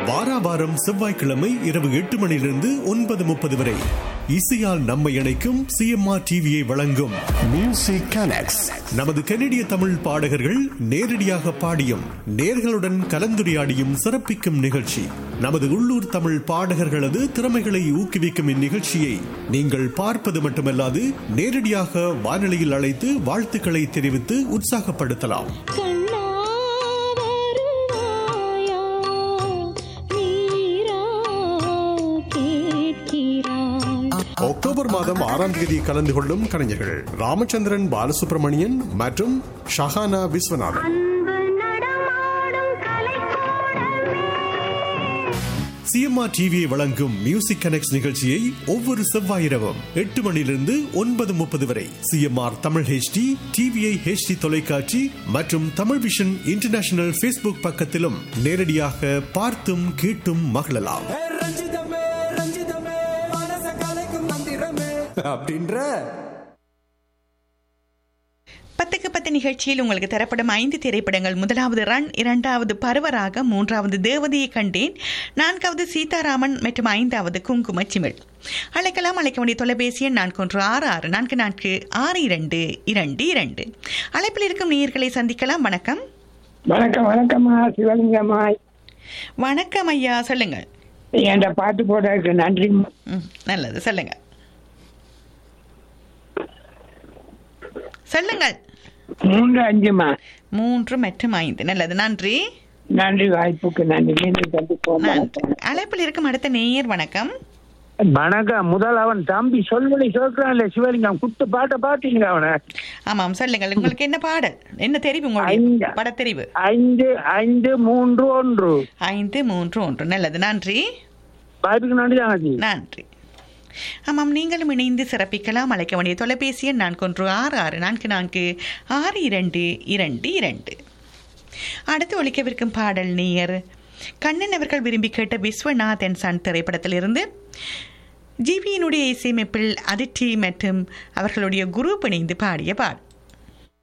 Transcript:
வாரா வாரம் செவ்வாய்க்கிழமை இரவு எட்டு மணியிலிருந்து ஒன்பது முப்பது வரை இசையால் நம்மை இணைக்கும் சிஎம்ஆர் டிவியை வழங்கும் Music Connects. நமது கனடிய தமிழ் பாடகர்கள் நேரடியாக பாடியும் நேர்களுடன் கலந்துரையாடியும் சிறப்பிக்கும் நிகழ்ச்சி நமது உள்ளூர் தமிழ் பாடகர்களது திறமைகளை ஊக்குவிக்கும் இந்நிகழ்ச்சியை நீங்கள் பார்ப்பது மட்டுமல்லாது நேரடியாக வானொலியில் அழைத்து வாழ்த்துக்களை தெரிவித்து உற்சாகப்படுத்தலாம் கண்ணா வருவாயா நீரா கேட்கிறாய் அக்டோபர் மாதம் ஆறாம் தேதி கலந்து கொள்ளும் கலைஞர்கள் ராமச்சந்திரன் பாலசுப்ரமணியன் மற்றும் ஷஹானா விஸ்வநாதன் அன்பு நடமாடும் கலைக்கூடமே சிஎம்ஆர் டிவியை வழங்கும் மியூசிக் கனெக்ட் நிகழ்ச்சியை ஒவ்வொரு செவ்வாய் இரவும் எட்டு மணியிலிருந்து ஒன்பது முப்பது வரை CMR Tamil HD TVI HD தொலைக்காட்சி மற்றும் தமிழ் விஷன் இன்டர்நேஷனல் ஃபேஸ்புக் பக்கத்திலும் நேரடியாக பார்த்தும் கேட்டும் மகிழலாம் ஏ ரஞ்சிதமே ரஞ்சிதமே மனச கலைக்கும் மந்திரமே அப்படின்ற பத்துக்கு பத்து நிகழ்ச்சியில் உங்களுக்கு தரப்படும் ஐந்து திரைப்படங்கள் முதலாவது ரன் இரண்டாவது பருவராக மூன்றாவது தேவதையை கண்டேன் நான்காவது சீதாராமன் மற்றும் ஐந்தாவது குங்கும சிமிழ் அழைக்கலாம் அழைக்க வேண்டிய தொலைபேசி எண் நான்கு ஒன்று ஆறு ஆறு நான்கு நான்கு ஆறு இரண்டு இரண்டு இரண்டு அழைப்பில் இருக்கும் நேயர்களை சந்திக்கலாம் வணக்கம் வணக்கம் வணக்கம்மா சிவலிங்கம்மா வணக்கம் ஐயா சொல்லுங்கள் என்கிட்ட பாட்டு போட்டதுக்கு நன்றி ம், நல்லது சொல்லுங்க சொல்லுங்கள் மூன்று அஞ்சுமா மூன்று மற்றும் ஐந்து நல்லது நன்றி நன்றி வாய்ப்புக்கு நன்றி மீண்டும் சந்திப்போம் நன்றி அழைப்பில் இருக்கும் அடுத்த நேயர் வணக்கம் வணக்கம் முதல் அவன் தம்பி சொல்வழி சொல்றான்ல சிவலிங்கம் குத்து பாட்ட பாத்தீங்க அவனை ஆமாம் சொல்லுங்கள் உங்களுக்கு என்ன பாடல் என்ன தெரிவு உங்களுடைய ஐந்து. படத்தெரிவு ஐந்து ஐந்து மூன்று ஒன்று ஐந்து மூன்று ஒன்று நல்லது நன்றி வாய்ப்புக்கு நன்றி தானி நன்றி ஆமாம் நீங்களும் இணைந்து சிறப்பிக்கலாம் அழைக்க வேண்டிய தொலைபேசி எண் நான்கு ஒன்று ஆறு ஆறு நான்கு நான்கு ஆறு இரண்டு இரண்டு இரண்டு அடுத்து ஒழிக்கவிருக்கும் பாடல் நேயர் கண்ணன் அவர்கள் விரும்பி கேட்ட விஸ்வநாதன் சன் திரைப்படத்திலிருந்து ஜிவியினுடைய இசையமைப்பில் அதிர்ச்சி மற்றும் அவர்களுடைய குரூப் இணைந்து பாடிய பாடல்